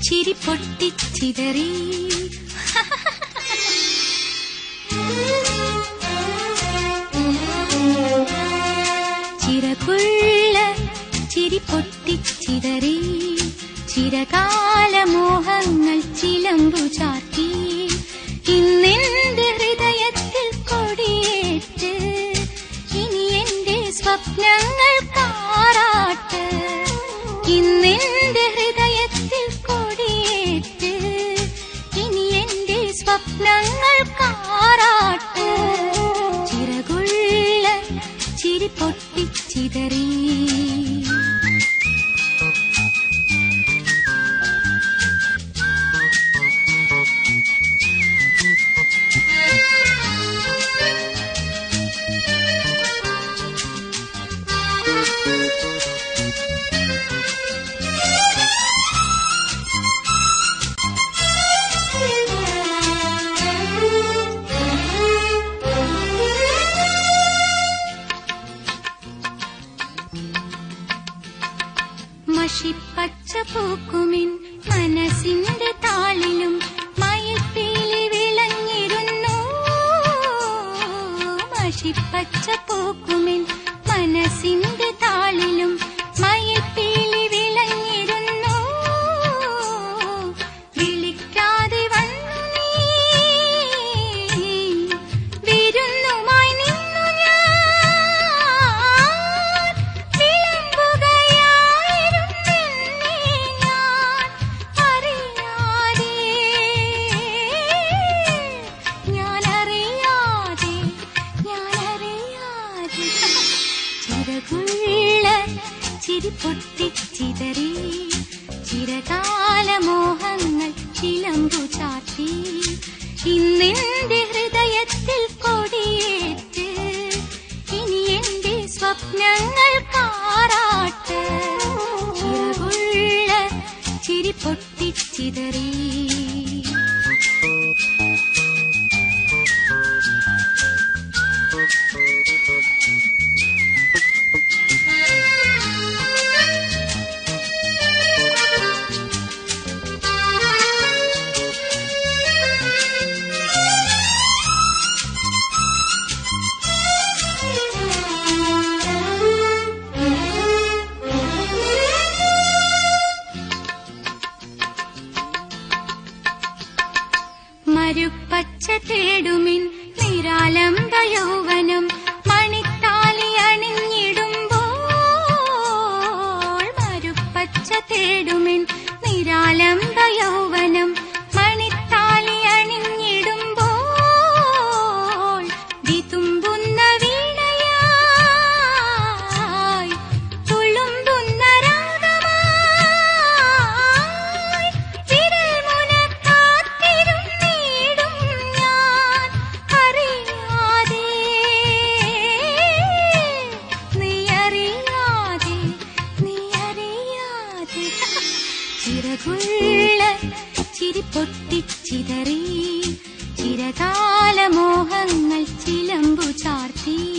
ചിരി പൊട്ടിച്ചിതറി ചിറകുള്ള ചിരി പൊട്ടിച്ചിതറി ചിരകാല മോഹങ്ങൾ ചിലമ്പു ചാർത്തി ഇന്നെന്റെ ഹൃദയത്തിൽ കൊടിയേറ്റ് ഇനി എന്റെ സ്വപ്നങ്ങൾ കാറാട്ട് ഇന്നെന്റെ ഹൃദയത്തിൽ കൊടിയേറ്റ് ഇനി എന്റെ സ്വപ്നങ്ങൾ കാറാട്ട് ചിറകുള്ള ചിരി പൊട്ടിച്ചിതറി മഷിപ്പച്ച പൂക്കുമിൻ മനസ്സിന്റെ താളിലും മയിൽപ്പീലി വിളഞ്ഞിരുന്നു മഷിപ്പച്ച പൂക്കുമിൻ മനസ്സിന്റെ താളിലും മയിൽപ്പീലി വിളഞ്ഞിരുന്നു വിളിക്കാതെ വന്നു നീ വിരുന്നുമായി നിന്നു ഞാൻ വിളമ്പുകയായിരുന്നെന്നേ ഞാൻ അറിയാതെ ഞാനറിയാതെ ഞാനറിയാതെ ചിറകുള്ള ചിരി പൊട്ടിച്ചിതറി ചിരകാല മോഹങ്ങൾ ചിലമ്പു ചാർത്തി ഇന്നെന്റെ ഹൃദയത്തിൽ കൊടിയേറ്റ് ഇനി എന്റെ സ്വപ്നങ്ങൾ കാറാട്ട് ചിറകുള്ള ചിരി പൊട്ടിച്ചിതറി മരുപ്പച്ച തേടുമിൻ നിരാലംബ യൗവനം മണിത്താലി അണിഞ്ഞിടുമ്പോൾ മരുപ്പച്ച തേടുമിൻ നിരാലംബ യൗവനം മണിത്താലി അണിഞ്ഞിടുമ്പോൾ വിതുമ്പുന്ന വീണയായി തുളുമ്പുന്ന രാഗമായി വിരൽ മുനക്കാത്തിരുന്നിടും ഞാൻ അറിയാതെ നീ അറിയാതെ നീ അറിയാതെ ചിറകുള്ള ചിരി പൊട്ടിച്ചിതറി ചിരകാല മോഹങ്ങൾ ചിലമ്പു ചാർത്തി